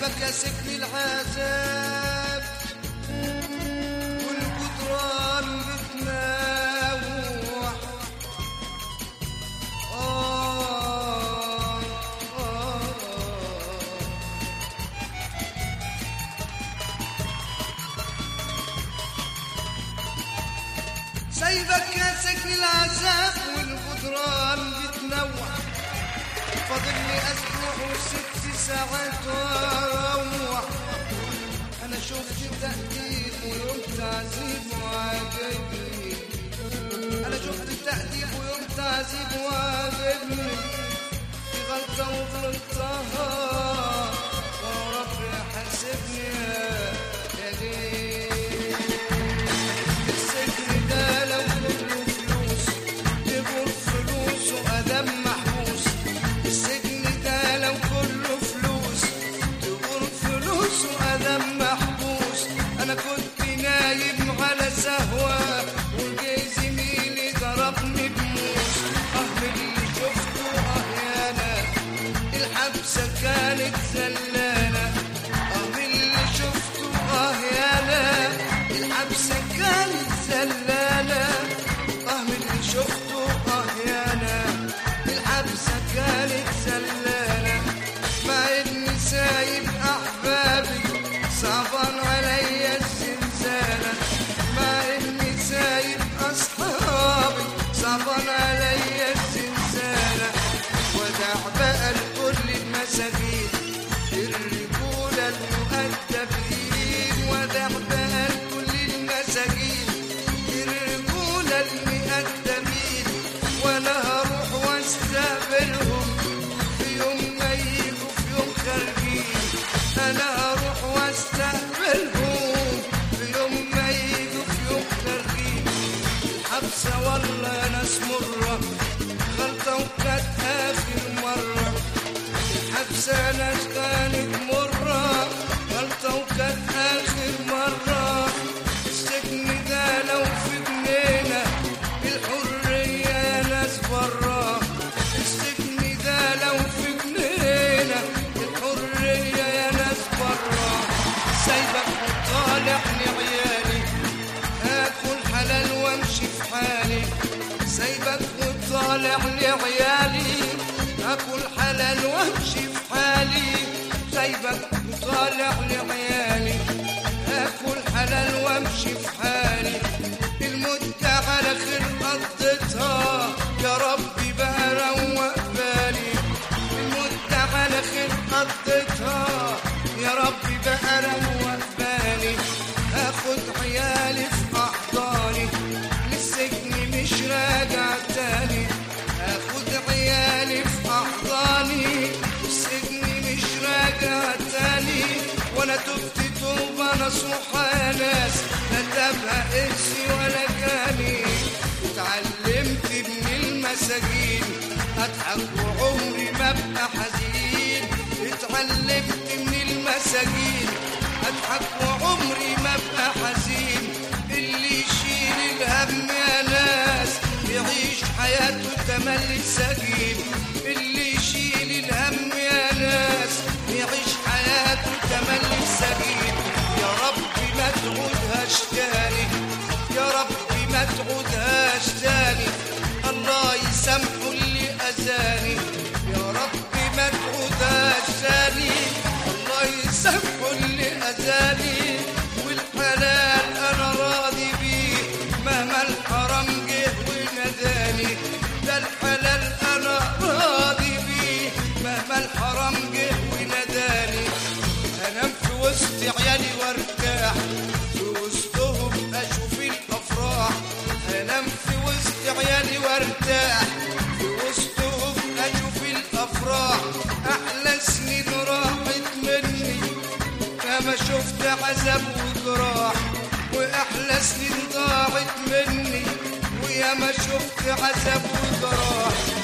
سايبك يا سجن العذاب والجدران بتناوح آه آه سايبك يا سجن العذاب والجدران بتنوع فاضل لي اسبوع وست ساعات واروح انا شفت تهديد ويوم تعذيب وعاجبني انا شفت تهديد ويوم تعذيب وعاجبني في غلطه وغلطتها ورب حاسبني يا ليل السجن ده لو كله فلوس تبور فلوس وأدم محبوس السجن ده لو كله فلوس تبور فلوس وأدم محبوس أنا كنت نايم على سهوة وجي زميلي ضربني بموس أه من اللي شفته أه يا أنا الحبسة كانت زلانة اه من اللي شفته اه يا لا الحبسة كانت زلانة اه من اللي شفته اه يا لا الحبسة كانت زلانة مع اني سايب احبابي صعبان عليا الزنزانة مع اني سايب اصحابي صعبان عليا الزنزانة ودع بقى لكل المساجين الرجولة المؤدبين ودع بقى لكل المساجين الرجولة المؤدبين وانا هروح واستقبلهم في يوم ما يجوا في يوم خارجين انا هروح واستقبلهم في يوم ما يجوا في يوم خارجين حبسة والله ناس مرة غلطة وكانت آخر مرة الحبسة ناس كانت مرة غلطة وكانت آخر مرة السجن ده لو في جنينة الحرية يا ناس برا السجن ده لو في جنينة الحرية يا ناس برا سايبك وطالع لعيالي اكل حلال وامشي في حالي سايبك وطالع لعيالي اكل حلال وامشي في حالي سايبك وطالع لعيالي اكل حلال وامشي في حالي المدة على خير قضيتها يا ربي بقى روق بالي المدة على خير قضيتها يا ربي بقى روق بالي اخد عيالي في احضاني للسجن مش راجع تاني اخد عيالي في احضاني السجن مش راجع تاني وانا تبت توبة نصوحة يا ناس لا تبقى انسي ولا جاني اتعلمت من المساجين اضحك وعمري ما ابقى حزين اتعلمت من المساجين اضحك وعمري ما ابقى حزين اللي يشيل الهم يا ناس يعيش حياته تملي سجين اللي يشيل الهم يا ناس يعيش حياته تملي سجين يا ربي ما تعودهاش تاني يا ربي ما تعودهاش تاني الله يسامحه اللي اذاني يا ربي ما تعودهاش تاني الله يسامحه اللي اذاني والحلال انا راضي بيه مهما الحرام جه وناداني ده الحلال انا راضي بيه مهما الحرام جه وناداني انام في وسط عيالي وارتاح في وسطهم اشوف الافراح انام في وسط عيالي وارتاح في وسطهم اشوف الافراح احلى سنين راحت مني كما شفت عذاب وجراح واحلى سنين ضاعت مني ويا ما شفت عذاب وجراح